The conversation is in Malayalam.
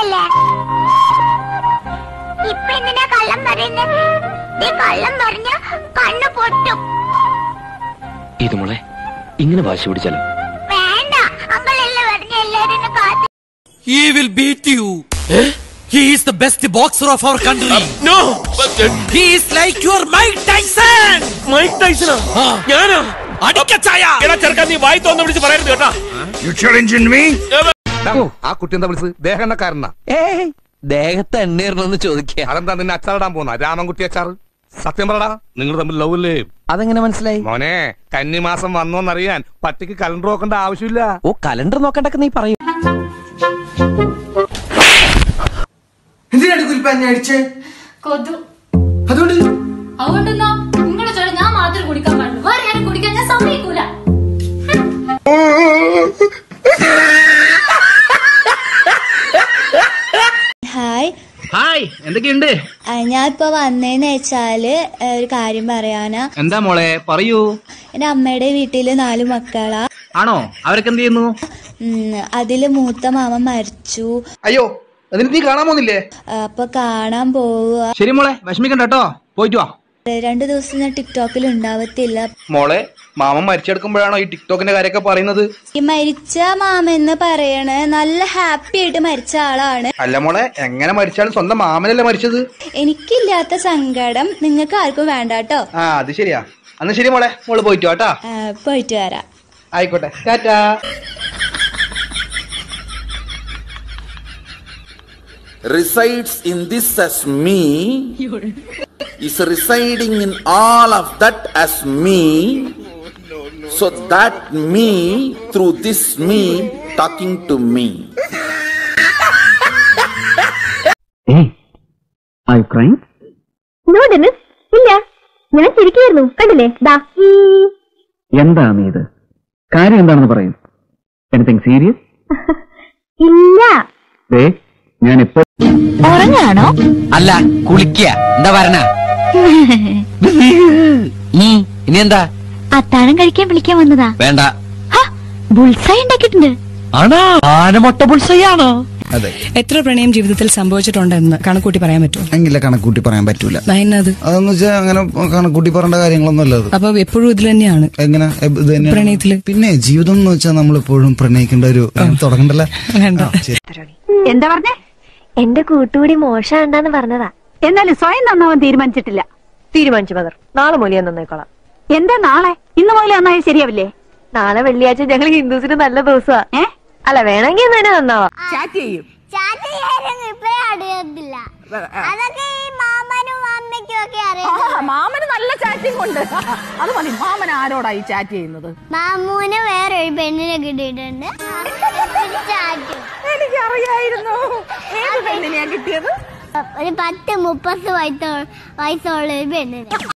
സത്യമല്ലേ ഇപ്പൊ എന്തിനാ കള്ളം പറയുന്നത് നീ കള്ളം പറഞ്ഞ കണ്ണു പൊട്ടും ഇത് മോളെ ഇങ്ങനെ വാശി പിടിച്ചാലോ വേണ്ട അങ്കളല്ലേ പറഞ്ഞ എല്ലാരും കാത്തു He will beat you. He is the best boxer of our country. No He is like your Mike Tyson. Mike ടൈസണോ ആ. ഞാനോ അടിക്കച്ചായ എടാ ചെറുക്കാൻ നീ വായി തോന്നു വിളിച്ച് പറയരുത് കേട്ടാ ആ കുട്ടി എന്താ വിളിച്ചത് ദേഹണ്ണക്കാരനാ ഏയ് ദേഹത്ത് എണ്ണീരണമെന്ന് ചോദിക്കുക അതെന്താ നിന്നെ അച്ചാറിടാൻ പോന്ന രാമൻകുട്ടി അച്ചാർ സത്യം പറടാ നിങ്ങൾ തമ്മിൽ ലവ് അല്ലേ അതെങ്ങനെ മനസ്സിലായി മോനെ കന്നിമാസം വന്നോന്നറിയാൻ പട്ടിക്ക് കലണ്ടർ നോക്കേണ്ട ആവശ്യമില്ല ഓ കലണ്ടർ നോക്കണ്ടൊക്കെ നീ പറയും എന്തിനാണ് കുരിപ്പാഞ്ഞ അടിച്ചേ കൊതു അതുകൊണ്ട് അതുകൊണ്ടെന്നാ നിങ്ങളുടെ ചോര ഞാൻ മാത്രം കുടിക്കാൻ പാടുള്ളൂ വേറെ ഞാൻ കുടിക്കാൻ ഞാൻ സമ്മതിക്കൂല ഹായ് ഹായ് എന്തൊക്കെയുണ്ട് ഞാൻ ഇപ്പൊ വന്നേന്ന് വെച്ചാല് ഏ, ഒരു കാര്യം പറയാനാ എന്താ മോളെ പറയൂ എന്റെ അമ്മയുടെ വീട്ടില് നാല് മക്കളാ ആണോ അവരൊക്കെ എന്ത് ചെയ്യുന്നു ഉം, അതില് മൂത്ത മാമ മരിച്ചു അയ്യോ അതിന് നീ കാണാൻ പോകുന്നില്ലേ അപ്പൊ കാണാൻ പോവുക ശരി മോളെ വിഷമിക്കണ്ട കേട്ടോ പോയിട്ട് വാ രണ്ടു ദിവസം ഞാൻ ടിക്ടോക്കിൽ ഉണ്ടാവത്തില്ല മോളെ മാമൻ മരിച്ചെടുക്കുമ്പോഴാണോ ഈ ടിക്ടോക്കിന്റെ കാര്യമൊക്കെ പറയുന്നത് ഈ മരിച്ച മാമെന്ന് പറയണ നല്ല ഹാപ്പി ആയിട്ട് മരിച്ച ആളാണ് അല്ല മോളെ എങ്ങനെ മരിച്ചാലും സ്വന്തം മാമനല്ലേ മരിച്ചത് എനിക്കില്ലാത്ത സങ്കടം നിങ്ങൾക്ക് ആർക്കും വേണ്ട കേട്ടോ ആ അത് ശരിയാ അന്ന് ശരി മോളെ മോള് പോയിട്ട് വാട്ടാ പോയിട്ട് വരാം ആയിക്കോട്ടെ Tata resides in this as me is residing in all of that as me so that me through this me talking to me ഇല്ല ഞാൻ ചിരിക്കായിരുന്നു കണ്ടില്ലേ ദാ എന്താണ് ഇത് കാര്യം എന്താണെന്ന് പറയൂ എനിത്തിങ് സീരിയസ് ഇല്ല ദേ ഞാൻ ഇപ്പൊ ഉറങ്ങാണോ അല്ല കുളിക്കുക എന്താ പറഞ്ഞ ഇനി എന്താ അത്താഴം കഴിക്കാൻ വിളിക്കാൻ വന്നതാ വേണ്ട ബുൾസായി ഉണ്ടാക്കിയിട്ടുണ്ട് ആണോ ആനമൊട്ട പുൾസയാണോ അതെ എത്ര പ്രണയം ജീവിതത്തിൽ സംഭവിച്ചിട്ടുണ്ടെന്ന് കണക്കൂട്ടി പറയാൻ പറ്റുമോ എങ്കിലെ കണക്കൂട്ടി പറയാൻ പറ്റൂല നയനത് അതെന്ന് വെച്ചാൽ അങ്ങനെ കണക്കൂട്ടി പറയേണ്ട കാര്യങ്ങളൊന്നും അല്ല അത് അപ്പൊ എപ്പോഴും ഇതിൽ തന്നെയാണ് എങ്ങനെ എ- ഇത് തന്നെയാണ്. പ്രണയത്തില്. പിന്നെ ജീവിതം എന്ന് വെച്ചാൽ നമ്മൾ എപ്പോഴും പ്രണയിക്കേണ്ട ഒരു തുടങ്ങണ്ടല്ലേ വേണ്ട എന്താ പറഞ്ഞേ എന്റെ കൂട്ടുകൂടി മോശമുണ്ടെന്ന് പറഞ്ഞതാ എന്നാലും സ്വയം നന്നാവാൻ തീരുമാനിച്ചിട്ടില്ല തീരുമാനിച്ചു മദർ നാളെ മൂലം ഞാൻ നന്നായിക്കോളാം എന്താ നാളെ ഇന്ന് മുതൽ നന്നായി ശരിയാവില്ലേ നാളെ വെള്ളിയാഴ്ച ഞങ്ങൾ ഹിന്ദുസിന് നല്ല ദിവസമാ ഏ അല്ല വേണമെങ്കിൽ ഇന്ന് തന്നെ നന്നാവാ ചാറ്റ് ചെയ്യും ചാറ്റ് ചെയ്യാനൊന്നും ഇപ്പഴേ അറിയത്തില്ല അതൊക്കെ ഈ മാമനും അമ്മയ്ക്കും ഒക്കെ അറിയാം മാമന് നല്ല ചാറ്റിംഗ് ഉണ്ട് അത് മതി മാമൻ ആരോടായി ചാറ്റ് ചെയ്യുന്നത് മാമൂന് വേറെ ഒരു പെണ്ണിനെ കിട്ടിയിട്ടുണ്ട് ചാറ്റും എനിക്ക് അറിയായിരുന്നു ഏത് പെണ്ണിനെയാ കിട്ടിയത് ഒരു പത്ത് മുപ്പത് വയസ്സോ വയസ്സുള്ള ഒരു പെണ്ണിനെ